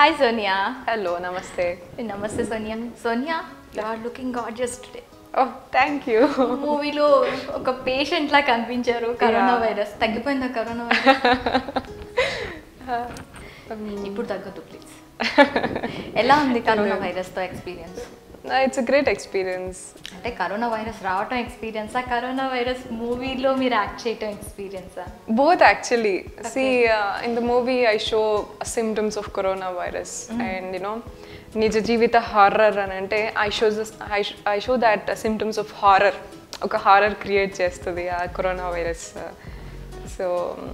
Hi Sonia hello నమస్తే నమస్తే Sonia Sonia you are looking gorgeous today oh thank you మూవీలో ఒక పేషెంట్ లా కనిపించారు కరోనా వైరస్ తగ్గిపోయిందా కరోనా వైరస్ ఇప్పుడు తగ్గదు ప్లీజ్ ఎలా ఉంది కరోనా వైరస్ తో experience it's a great experience అంటే కరోనా వైరస్ రావటం ఎక్స్పీరియన్సా కరోనా వైరస్ మూవీలో మీరు యాక్ట్ చేయటం ఎక్స్పీరియన్సా both actually see uh, in the movie i show symptoms of coronavirus and you know నిజ జీవిత హారర్ అని అంటే I shows I show that symptoms of horror ఒక హారర్ క్రియేట్ చేస్తుంది ఆ కరోనా వైరస్ సో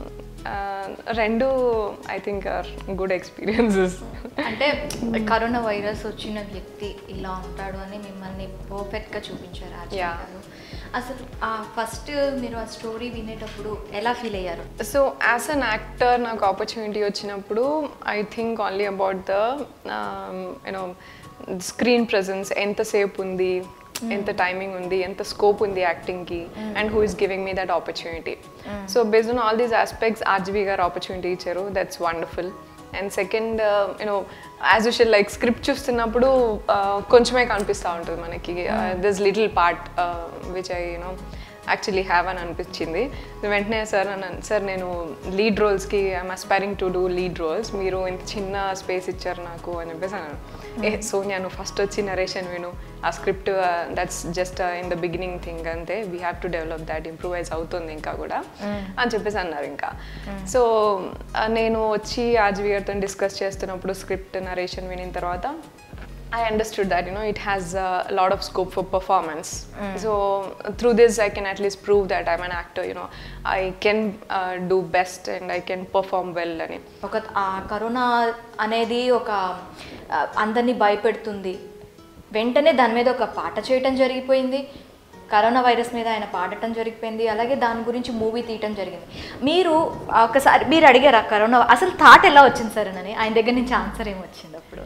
రెండు I think are good experiences అంటే corona virus వచ్చిన వ్యక్తి ఇలా ఉంటాడు అని మిమ్మల్ని పర్ఫెక్ట్ గా చూపించారు ఆర్జే Yeah. గారు అసలు ఆ ఫస్ట్ మీరు ఆ స్టోరీ వినేటప్పుడు ఎలా ఫీల్ అయ్యారు సో యాజ్ అన్ యాక్టర్ నాకు ఆపర్చునిటీ వచ్చినప్పుడు I think only about the you know screen presence ఎంతసేపు ఉంది ఎంత టైమింగ్ ఉంది ఎంత స్కోప్ ఉంది యాక్టింగ్కి and who is giving me that opportunity so based on all these aspects RGV గారు ఆపర్చునిటీ ఇచ్చారు that's wonderful and second you know as usual like script చూస్తున్నప్పుడు uh, కొంచెమే కనిపిస్తూ ఉంటుంది మనకి this little part which I you know actually have అని అనిపించింది వెంటనే సార్ అన్నాను సార్ నేను లీడ్ రోల్స్కి I'm aspiring to do lead roles మీరు ఇంత చిన్న స్పేస్ ఇచ్చారు నాకు అని చెప్పేసి అన్నాను ఏ సోనియా నువ్వు ఫస్ట్ వచ్చి నరేషన్ విను ఆ script that's just in the beginning thing అంతే we have to develop that improvise అవుతుంది ఇంకా కూడా అని చెప్పేసి అన్నారు ఇంకా సో నేను వచ్చి ఆజ్వి గారితో డిస్కస్ చేస్తున్నప్పుడు స్క్రిప్ట్ నరేషన్ వినిన తర్వాత I understood that you know it has a lot of scope for performance. So through this, I can at least prove that I'm an actor. You know, I can uh, do best and I can perform well. అని ఒక ఆ corona అనేది ఒక ఆ, అందరినీ భయపెడుతుంది వెంటనే దాని మీద ఒక పాట చేయటం జరిగిపోయింది కరోనా వైరస్ మీద ఆయన పాడటం జరిగిపోయింది అలాగే దాని గురించి మూవీ తీయటం జరిగింది మీరు ఒకసారి మీరు అడిగారు ఆ కరోనా అసలు థాట్ ఎలా వచ్చింది సార్ అని ఆయన దగ్గర నుంచి ఆన్సర్ ఏమి వచ్చింది అప్పుడు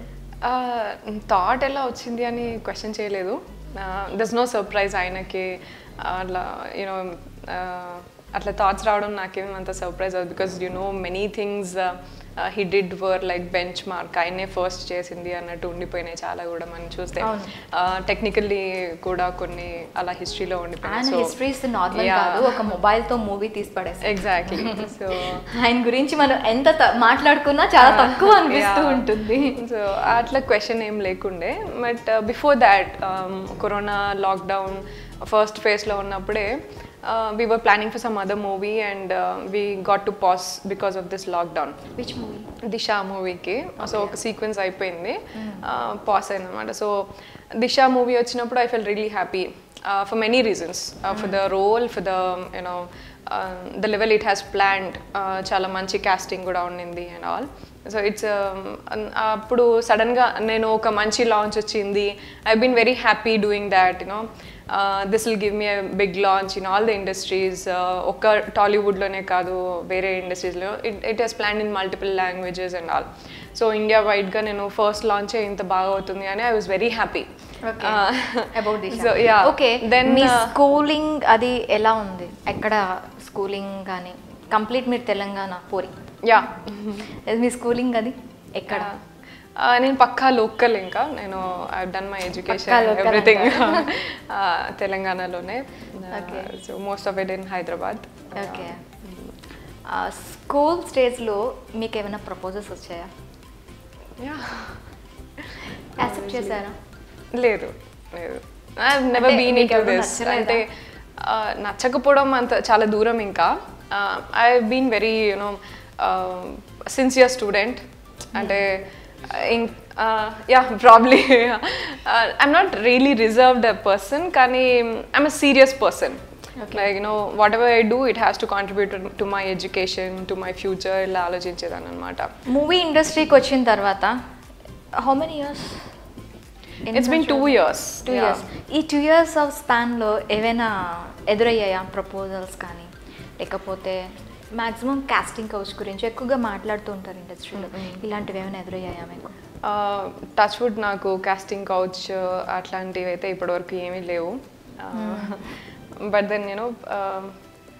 థాట్ ఎలా వచ్చింది అని క్వశ్చన్ చేయలేదు దస్ నో సర్ప్రైజ్ ఆయనకి అట్లా యూనో అట్లా థాట్స్ రావడం నాకేం అంత సర్ప్రైజ్ అవుతుంది because you know many things he did were like benchmark ఆయనే ఫస్ట్ చేసింది అన్నట్టు ఉండిపోయినాయి చాలా కూడా మనం చూస్తే అవును. టెక్నికల్లీ కూడా కొన్ని అలా హిస్టరీలో ఆయన ఉండిపోయినాయి హిస్టరీస్ నార్మల్ Yeah. కాదు ఒక మొబైల్ తో మూవీ తీసి పడేస్తారు ఎగ్జాక్ట్లీ సో ఆయన గురించి మనం ఎంత త- మాట్లాడుకున్నా చాలా తక్కువ అనిపిస్తూ Yeah. ఉంటుంది సో అట్లా క్వశ్చన్ ఏం లేకుండే but before that corona lockdown first ఫేజ్లో ఉన్నప్పుడే we were planning for some other movie and we got to pass because of this lockdown which movie Disha మూవీకి సో ఒక సీక్వెన్స్ అయిపోయింది పాస్ అయిందన్నమాట సో దిశ మూవీ వచ్చినప్పుడు I felt really happy for many reasons for the role for the you know the level it has planned చాలా మంచి casting కూడా ఉండింది and all so it's అప్పుడు సడన్గా నేను ఒక మంచి లాంచ్ వచ్చింది I been very happy doing that you know this will give me big launch in all the industries ఒక్క టాలీవుడ్లోనే కాదు వేరే ఇండస్ట్రీస్లో it it has plan in multiple languages and all so India వైడ్గా నేను ఫస్ట్ లాంచ్ ఇంత బాగా అవుతుంది అని I was very happy about this so yeah okay then మీ స్కూలింగ్ అది ఎలా ఉంది ఎక్కడ స్కూలింగ్ కానీ కంప్లీట్ మీరు తెలంగాణ పోరి యా మీ స్కూలింగ్ అది ఎక్కడ నేను పక్కా లోకల్ ఇంకా నేను ఐ డన్ మై ఎడ్యుకేషన్ పక్కా local ఎవ్రీథింగ్ తెలంగాణలోనే Okay. So most of it in Hyderabad okay school స్టేజ్లో మీకు ఏమైనా ప్రపోజల్స్ వచ్చాయా యా యాక్సెప్ట్ చేశారా లేదు లేదు ఐ నెవర్ అంటే బీన్ మీకు ఇన్ ఎవరు దిస్ నచ్చలేదా? అంటే ఆ, నచ్చకపోవడం అంత చాలా దూరం ఇంకా I been very you know sincere student అంటే yeah probably I'm not really reserved a person కానీ I'm a serious person like you know whatever I do it has to contribute to my education to my future ఇలా ఆలోచించేదాన్ని అనమాట movie ఇండస్ట్రీకి వచ్చిన తర్వాత how many years it's been two years two years ఈ two years of స్పాన్లో ఏవైనా ఎదురయ్యాయా ప్రపోజల్స్ కానీ లేకపోతే మాక్సిమం కాస్టింగ్ కౌచ్ గురించి ఎక్కువగా మాట్లాడుతూ ఉంటారు ఇండస్ట్రీలో ఇలాంటివి ఏమైనా ఎదురయ్యాయా మీకు టచ్ వుడ్ నాకు కాస్టింగ్ కౌచ్ అట్లాంటివి అయితే ఇప్పటివరకు ఏమీ లేవు బట్ దెన్ నేను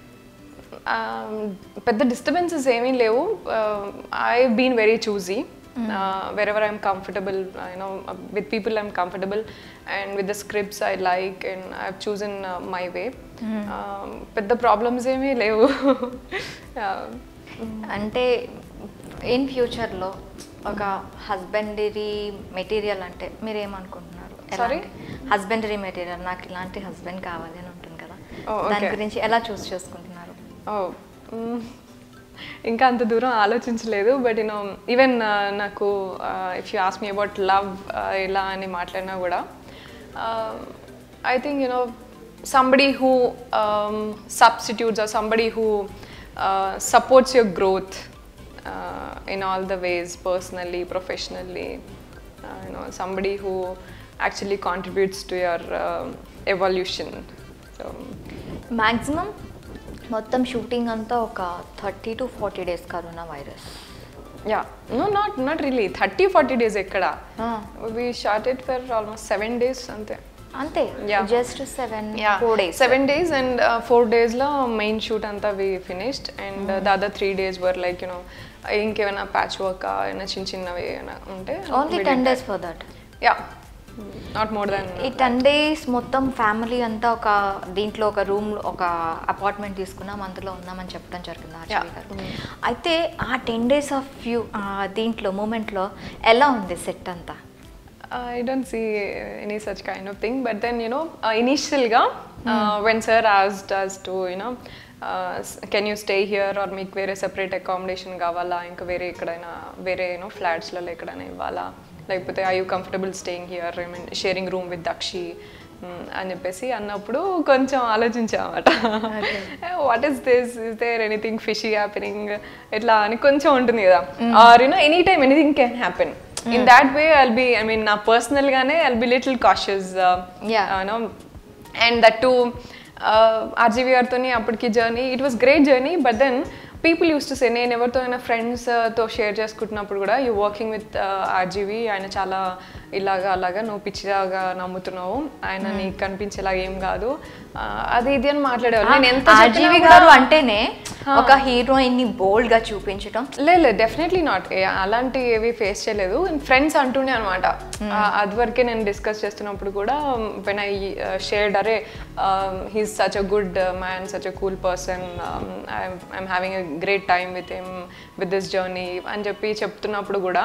పెద్ద డిస్టర్బెన్సెస్ ఏమీ లేవు I been very choosy wherever I'm comfortable, uh, you know, uh, with people I'm comfortable, and with the scripts I like, and I've chosen uh, my way. Um, పెద్ద problems ఏమీ లేవు Yeah. అంటే in ఫ్యూచర్లో ఒక husbandry material అంటే మీరు ఏమనుకుంటున్నారు Sorry? Husbandry material నాకు ఇలాంటి హస్బెండ్ కావాలి అని ఉంటుంది కదా Oh, దాని okay. గురించి ఎలా చూస్ చేసుకుంటున్నారు Oh, mm, ఇంకా అంత దూరం ఆలోచించలేదు బట్ యూనో ఈవెన్ నాకు if you ask me about love ఎలా అని మాట్లాడినా కూడా I think you know somebody who substitutes or somebody who supports your growth in all the ways personally professionally you know somebody who actually contributes to your evolution so maximum మొత్తం shooting అంతా ఒక thirty to forty days corona virus yeah no not not really thirty forty days ఎక్కడ we shot it for almost seven days అంతే అంతే Yeah. Just seven four days seven days and four డేస్లో main shoot అంతా we finished and the other three days were like you know ఇంకేమైనా patch work ఏమైనా చిన్న చిన్నవి ఏమైనా ఉంటే only ten days for that yeah not more than ఈ ten days మొత్తం ఫ్యామిలీ అంతా ఒక దీంట్లో ఒక రూమ్ ఒక అపార్ట్మెంట్ తీసుకున్నాం అందులో ఉన్నామని చెప్పడం జరిగింది ఆర్జీవి గారు అయితే ఆ టెన్ డేస్ ఆఫ్ వ్యూ దీంట్లో మూమెంట్లో ఎలా ఉంది సెట్ అంతా I don't see any such kind of thing. But then, you know, uh, initially, uh, when sir asked us to, you know, uh, s- can you stay here or మీకు వేరే separate accommodation కావాలా ఇంకా వేరే ఎక్కడైనా వేరే you know ఫ్లాట్స్లలో ఎక్కడైనా ఇవ్వాలా లేకపోతే I you comfortable staying here I mean sharing room with Dakshi hmm, అని చెప్పేసి అన్నప్పుడు కొంచెం ఆలోచించామన్నమాట what is this is there anything fishy happening ఇట్లా అని కొంచెం ఉంటుంది కదా or you know any time anything can happen in that way I'll be I mean నా పర్సనల్ గానే I'll be little cautious Yeah. No and that to RGV గారితో అప్పటికి journey it was great journey but then people use to say నేను ఎవరితో అయినా ఫ్రెండ్స్తో share చేసుకుంటున్నప్పుడు కూడా యూ వర్కింగ్ విత్ ఆర్జీవి ఆయన చాలా ఇలాగా అలాగా నువ్వు పిచ్చిలాగా నమ్ముతున్నావు ఆయన నీకు కనిపించేలాగా ఏం కాదు ఆ, అది ఇది అని మాట్లాడేవాళ్ళు నేను ఎంత చెప్పినా ఆర్జీవి కూడా- గారు అంటేనే ఒక హీరోయిన్ ని బోల్డ్ గా చూపించడం లేదు డెఫినెట్లీ నాట్ అలాంటి ఏవి ఫేస్ చేయలేదు ఫ్రెండ్స్ అంటుండే అనమాట అది వరకే నేను డిస్కస్ చేస్తున్నప్పుడు కూడా వెన్ ఐ షేర్డ్ అరే he's such a good man such a cool person I'm having a great time with him with this journey అని చెప్పి చెప్తున్నప్పుడు కూడా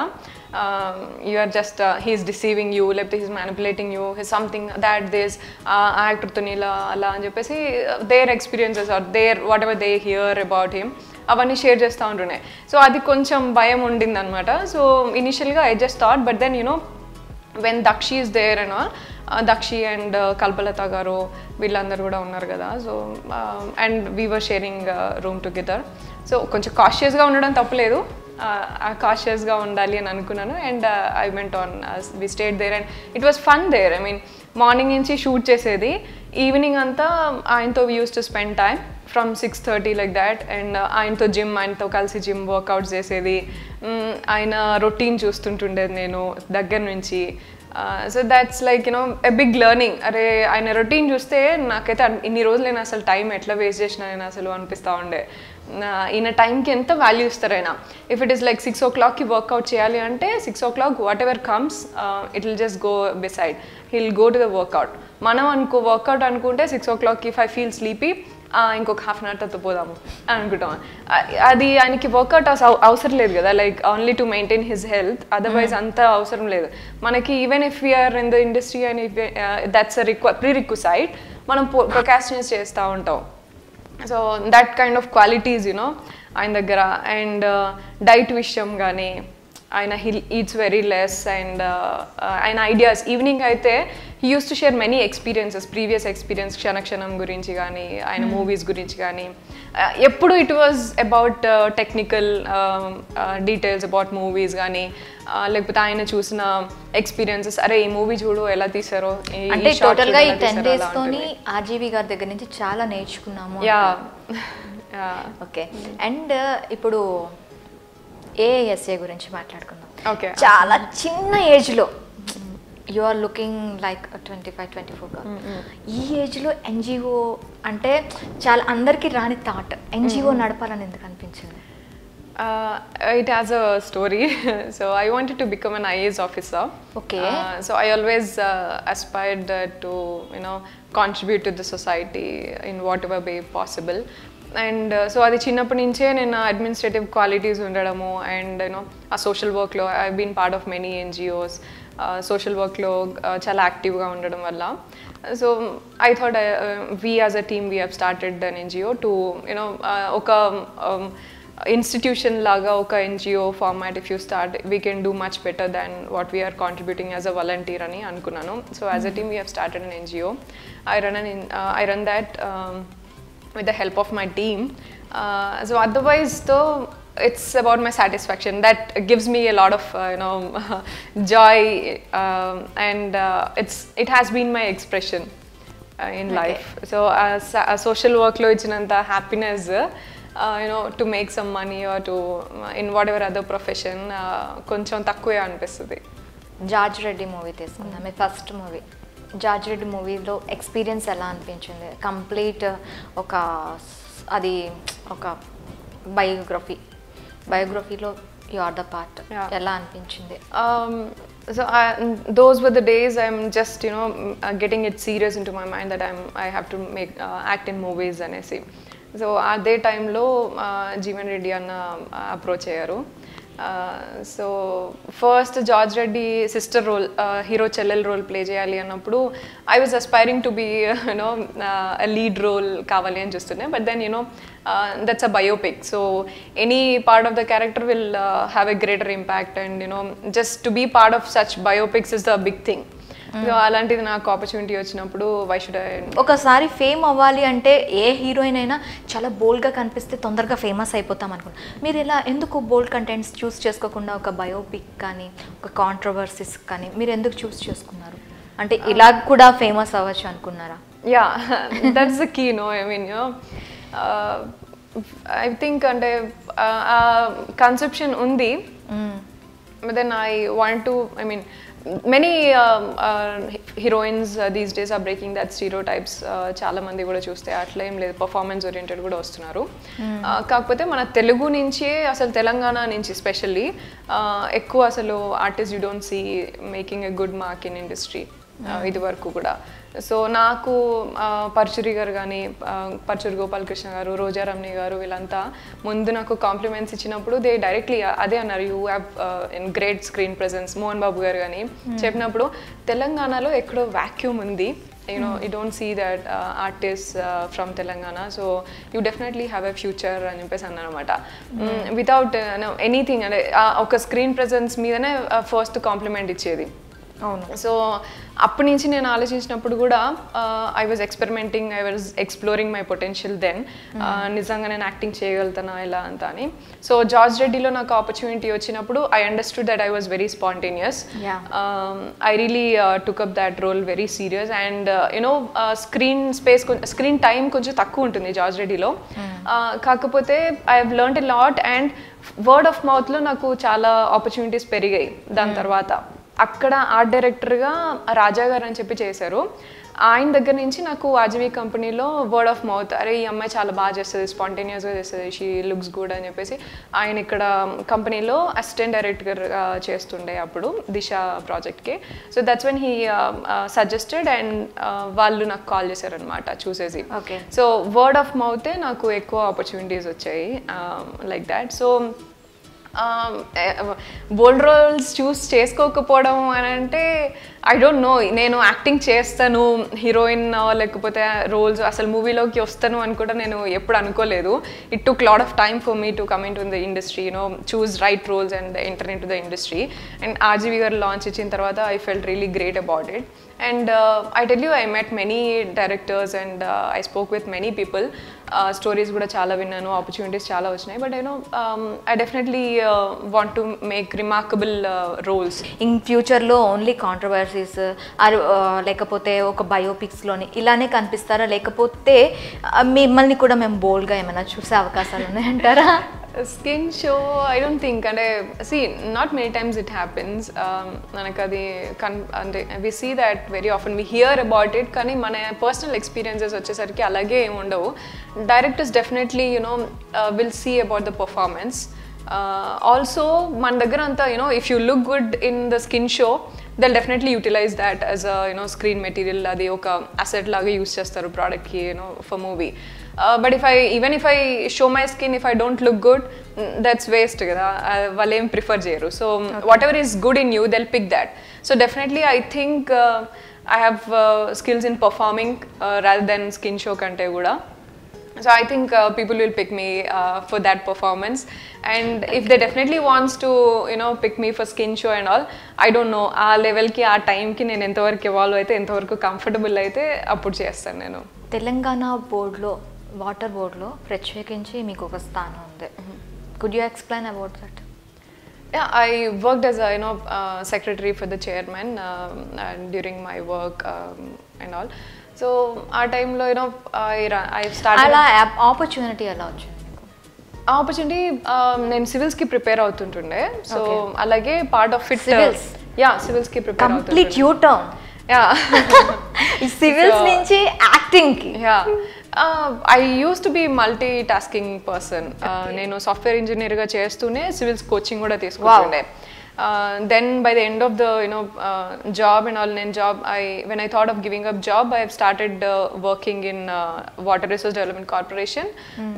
you are just he's deceiving you లేకపోతే he's manipulating you his something that this ఆ యాక్టర్తో ఇలా అలా అని చెప్పేసి there experiences are there whatever they hear about him అవన్నీ షేర్ చేస్తూ ఉంటున్నాయి సో అది కొంచెం భయం ఉండింది అనమాట సో ఇనిషియల్గా I just thought but then you know when Dakshi is there and all Dakshi and Kalpalatha గారు వీళ్ళందరూ కూడా ఉన్నారు కదా so and we were sharing room together so కొంచెం కాషియస్గా ఉండడం తప్పలేదు కాషియస్గా ఉండాలి అని అనుకున్నాను and I went on we stayed there and it was fun there I mean morning నుంచి షూట్ చేసేది ఈవినింగ్ అంతా ఆయనతో use to spend time from six thirty like that and ఆయనతో జిమ్ ఆయనతో కలిసి జిమ్ వర్కౌట్స్ చేసేది మ్, ఆయన రొటీన్ చూస్తుంటుండేది నేను దగ్గర నుంచి so that's like you know a big learning అరే ఆయన రొటీన్ చూస్తే నాకైతే అన్- ఇన్ని రోజులు నేను అసలు టైం ఎట్లా వేస్ట్ చేసిన నేను అసలు అనిపిస్తూ ఉండే నా- ఈయన టైంకి ఎంత వాల్యూ ఇస్తారు ఆయన if it is like six ఓ క్లాక్కి వర్కౌట్ చేయాలి అంటే six o'clock whatever comes it will just go beside hill go to the workout మనం అనుకో వర్కౌట్ అనుకుంటే సిక్స్ ఓ క్లాక్కి ఇఫ్ ఐ ఫీల్ స్లీపీ ఇంకొక హాఫ్ అన్ అవర్ తర్వాత పోదాము అని అనుకుంటాం ఆ, అది ఆయనకి వర్కౌట్ అవసరం లేదు కదా like only to maintain his health otherwise అంత అవసరం లేదు మనకి even if you're in the industry and if that's రిక్వ ప్రీ రిక్వసైడ్ మనం ప్రొకాస్టినేట్ చేస్తూ ఉంటాం so that kind of qualities you know ఆయన దగ్గర అండ్ డైట్ విషయం కానీ ఆయన he'll eats very less and ఆయన ఐడియాస్ ఈవినింగ్ అయితే he use to share many experiences previous experience Kshanakshanam గురించి కానీ ఆయన మూవీస్ గురించి కానీ ఎప్పుడు it was about technical details about movies కానీ లేకపోతే ఆయన చూసిన ఎక్స్పీరియన్సెస్ అరే ఈ మూవీ చూడు ఎలా తీసారో ఈ- ఈ అంటే shot టోటల్ గా చూడు ఈ ఎలా టెన్ తీశారో డేస్ అలా తోని ఉంటుంది. ఆర్జీవి గారి దగ్గర నుంచి చాలా నేర్చుకున్నాము యా యా ఓకే అండ్ ఇప్పుడు ఏఎస్ఏ గురించి మాట్లాడుకుందాం ఓకే చాలా చిన్న ఏజ్లో you are looking like twenty five twenty four ఈ ఏజ్లో ఎన్జిఓ అంటే చాలా అందరికీ రాని థాట్ ఎన్జిఓ నడపాలని ఎందుకు అనిపించింది Uh, it has a story. so I wanted to become an IAS officer. Okay. Uh, so I always uh, aspired uh, to, you know, contribute to the society in whatever way possible. And so అది చిన్నప్పటి నుంచే నేను administrative qualities ఉండడము and you know ఆ social వర్క్లో I been part of many NGOs social వర్క్లో చాలా యాక్టివ్గా ఉండడం వల్ల so I thought we as a team we have started an NGO to you know ఒక ఇన్స్టిట్యూషన్ లాగా ఒక NGO format if you start we can do much better than what we're contributing as a volunteer అని అనుకున్నాను so as a team we have started an NGO I run an I run that with the help of my team. Uh, so otherwise, though, it's about my satisfaction. That gives me a lot of uh, you know joy, um, and uh, it's it has been my expression uh, in Okay. life. So uh, sa- uh, social work lo ichinanta happiness. Uh, you know, to make some money or to uh, in whatever other profession, uh, కొంచెం తక్కువే అనిపిస్తుంది George Reddy movie తీసుకుందాం మీ first movie George Reddy మూవీలో experience ఎలా అనిపించింది complete ఒక స్- అది ఒక బయోగ్రఫీ బయోగ్రఫీలో you are the part Yeah. ఎలా అనిపించింది Um, so I, those were the days I'm just you know m- uh, getting it serious into my mind that I'm I have to make uh, act in movies అనేసి so అదే టైంలో జీవన్ రెడ్డి అన్న approach అయ్యారు so first George Reddy sister role hero చెల్లెల్ role play చేయాలి అన్నప్పుడు I was aspiring to be you know lead role కావాలి అని చూస్తుండే but then you know that's a biopic so any part of the character will have a greater impact and you know just to be part of such biopics is the big thing so అలాంటిది నాకు opportunity వచ్చినప్పుడు why should I ఒకసారి fame అవ్వాలి అంటే ఏ heroine అయినా చాలా బోల్డ్గా కనిపిస్తే తొందరగా ఫేమస్ అయిపోతాం అనుకున్నా మీరు ఇలా ఎందుకు బోల్డ్ కంటెంట్స్ చూస్ చేసుకోకుండా ఒక బయోపిక్ కానీ ఒక కాంట్రవర్సీస్ కానీ మీరు ఎందుకు చూస్ చేసుకున్నారు అంటే ఇలా కూడా ఫేమస్ అవ్వచ్చు అనుకున్నారా yeah that's the key no I mean you I think అంటే కన్సెప్షన్ ఉంది but then I want to, I mean, many um, uh, heroines uh, these days are breaking that stereotypes. Uh, చాలా మంది కూడా చూస్తే అట్లా ఏం లేదు పర్ఫార్మెన్స్ ఓరియంటెడ్ కూడా వస్తున్నారు Uh, కాకపోతే మన తెలుగు నుంచి అసలు తెలంగాణ నుంచి స్పెషల్లీ ఎక్కువ అసలు artist you don't see making a good mark in industry ఇది వరకు కూడా సో నాకు ఆ, పరచురి గారు కానీ పరచురి గోపాలకృష్ణ గారు రోజా రమణి గారు వీళ్ళంతా ముందు నాకు కాంప్లిమెంట్స్ ఇచ్చినప్పుడు దే డైరెక్ట్లీ అదే అన్నారు you have in great screen presence Mohan Babu garu కానీ చెప్పినప్పుడు తెలంగాణలో ఎక్కడో వాక్యూమ్ ఉంది you know you don't see that artist from Telangana so you definitely have a future అని చెప్పేసి అన్నారు అనమాట వితౌట్ ఎనీథింగ్ అంటే ఆ ఒక స్క్రీన్ ప్రెజెన్స్ మీదనే ఫస్ట్ కాంప్లిమెంట్ ఇచ్చేది అవును సో అప్పటి నుంచి నేను ఆలోచించినప్పుడు కూడా I was experimenting I was exploring my potential then నిజంగా నేను యాక్టింగ్ చేయగలుగుతానా ఇలా అంత అని సో జార్జ్ రెడ్డిలో నాకు ఆపర్చునిటీ వచ్చినప్పుడు I understood that I was very spontaneous Yeah. I really took up that role very serious and you know screen space screen time కొంచెం తక్కువ ఉంటుంది జార్జ్ రెడ్డిలో Uh, కాకపోతే I have learn a lot and word of మౌత్లో నాకు చాలా opportunities పెరిగాయి దాని తర్వాత అక్కడ ఆర్ట్ డైరెక్టర్గా రాజా గారు అని చెప్పి చేశారు ఆయన దగ్గర నుంచి నాకు ఆర్జీవీ కంపెనీలో వర్డ్ ఆఫ్ మౌత్ అరే ఈ అమ్మాయి చాలా బాగా చేస్తుంది స్పాంటేనియస్గా చేస్తుంది షీ లుక్స్ గుడ్ అని చెప్పేసి ఆయన ఇక్కడ కంపెనీలో అసిస్టెంట్ డైరెక్టర్గా చేస్తుండే అప్పుడు దిశ ప్రాజెక్ట్కి so that's when he suggested and వాళ్ళు నాకు కాల్ చేశారనమాట చూసేసి Okay. సో వర్డ్ ఆఫ్ మౌతే నాకు ఎక్కువ ఆపర్చునిటీస్ వచ్చాయి like that so bold roles choose చేసుకోకపోవడం అని అంటే ఐ డోంట్ నో నేను యాక్టింగ్ చేస్తాను హీరోయిన్ లేకపోతే రోల్స్ అసలు మూవీలోకి వస్తాను అని కూడా నేను ఎప్పుడు అనుకోలేదు it took lot of time for me to come into the industry you know choose right roles and enter in into the industry and RGV garu launch ఇచ్చిన తర్వాత I felt really great about it and I tell you I met many directors and I spoke with many people stories కూడా చాలా విన్నాను opportunities చాలా వచ్చినాయి but you know I definitely want to make remarkable roles in ఫ్యూచర్లో only controversies లేకపోతే ఒక బయోపిక్స్లోని ఇలానే కనిపిస్తారా లేకపోతే ఆ, మిమ్మల్ని కూడా మేము బోల్డ్గా ఏమైనా చూసే అవకాశాలు ఉన్నాయంటారా skin show I don't think అంటే see not many times it happens మనకు అది కన్ అంటే we see that very often we hear about it కానీ మన పర్సనల్ ఎక్స్పీరియన్సెస్ వచ్చేసరికి అలాగే ఏమి ఉండవు directors definitely you know will see about the performance also మన దగ్గర అంతా you know if you look good in the skin show they'll definitely utilize that as a you know screen material అది ఒక అసెట్ లాగా యూస్ చేస్తారు ప్రోడక్ట్కి you know for movie but if I even if I show my skin if I don't look good that's waste కదా Uh, వాళ్ళు ఏం prefer చేయరు so whatever is good in you they'll pick that so definitely I think I have skills in performing rather than skin show కంటే కూడా so i think uh, people will pick me uh, for that performance and if they definitely wants to you know pick me for skin show and all i don't know ఆ లెవెల్కి ఆ టైంకి నేను ఎంతవరకు evolve అయితే ఎంతవరకు comfortable అయితే అప్పుడు చేస్తాను నేను తెలంగాణ బోర్డులో వాటర్ బోర్డులో ప్రత్యేకించి మీకు ఒక స్థానం ఉంది could you explain about that Yeah, I worked as a you know uh, secretary for the chairman um, and during my work um, and all. So our time lo you know I ra- I started అలా opportunity ఎలా వచ్చింది మీకు opportunity నేను civils కి prepare అవుతుంటుండే so Okay. అలాగే part of it Civils? Yeah civils కి prepare complete U turn yeah civils So- నుంచి యాక్టింగ్ కి yeah I use to be multitasking person నేను సాఫ్ట్వేర్ ఇంజనీర్గా చేస్తూనే సివిల్స్ కోచింగ్ కూడా తీసుకుంటుండే then by the end of the you know job and all నేను job I when I thought of giving up job I have started working in water resource development corporation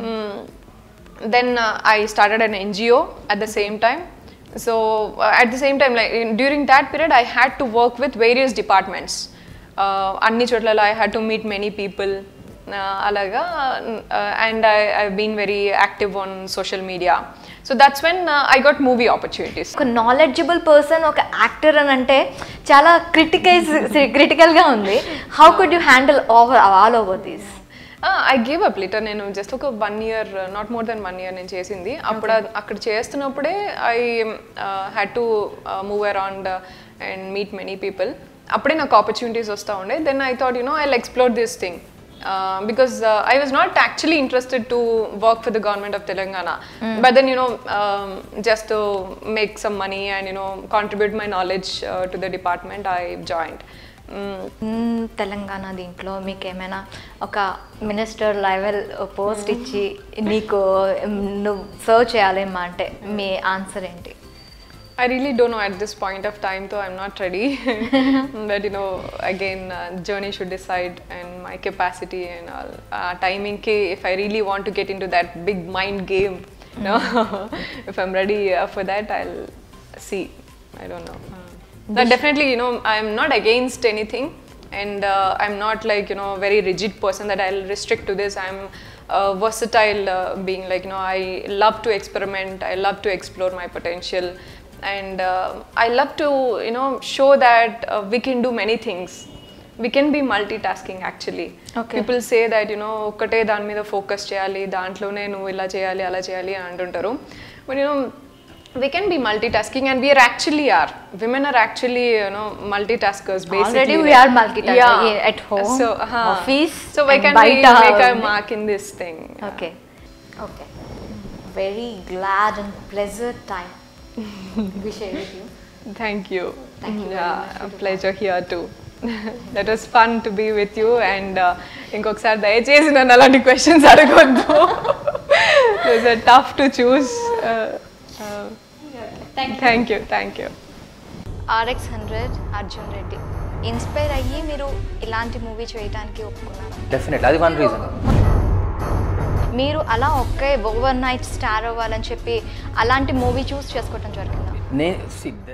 then uh, I started an NGO at the same time. So uh, at the same time, like in, during that period, I had to work with various departments. Uh, అన్ని చోట్ల I had to meet many people. Uh, అలాగా and I I been very active on social media so that's when I got movie opportunities ఒక knowledgeable person ఒక actor అని అంటే చాలా criticize క్రిటికల్గా ఉంది how could you handle over all over these I give up later నేను just ఒక one year not more than one year నేను చేసింది అప్పుడు అ- అక్కడ చేస్తున్నప్పుడే I had to move around and meet many people అప్పుడే నాకు ఆపర్చునిటీస్ వస్తూ ఉండే then I thought you know I explore this thing because I was not actually interested to work for the government of Telangana but then you know just make some money and you know contribute my knowledge to the department I joint hmm, Telangana దీంట్లో మీకు ఏమైనా ఒక minister level post ఇచ్చి నీకు మ్, నువ్వు serve చేయాలేమా అంటే మీ ఆన్సర్ ఏంటి I really don't know at this point of time, though I'm not ready. but you know, again, uh, journey should decide and my capacity and all. Uh, timing, ki, if I really want to get into that big mind game, you know, if I'm ready uh, for that, I'll see. I don't know. Uh, but definitely, you know, I'm not against anything. And uh, I'm not like, you know, very rigid person that I'll restrict to this. I'm uh, versatile uh, being like, you know, I love to experiment. I love to explore my potential and uh, I love to you know show that uh, we can do many things. We can be multitasking actually. Okay. People say that you know ఒక్కటే దాని మీద focus చేయాలి దాంట్లోనే నువ్వు ఇలా చేయాలి అలా చేయాలి అని అంటుంటారు but you know we can be multitasking and we are actually are women are actually you know multitaskers basically Already we are multitasking, yeah, at home, so, uh-huh. office, so why and can't we baita make a ఉంది. mark in this thing okay okay very glad and pleasure time విషయ with you Thank you. Thank you very yeah, much for a the pleasure here too. that was fun to be with you and uh, ఇంకొకసారి దయచేసి నన్ను అలాంటి questions అడగొద్దు it's tough to choose thank you thank you RX hundred Arjun Reddy inspire అయ్యి మీరు ఇలాంటి movie చేయడానికి ఒప్పుకున్నారు డెఫినెట్ అది వన్ రీజన్ మీరు అలా ఒకే ఓవర్ నైట్ స్టార్ అవ్వాలని చెప్పి అలాంటి మూవీ చూస్ చేసుకోవటం జరిగిందా నేను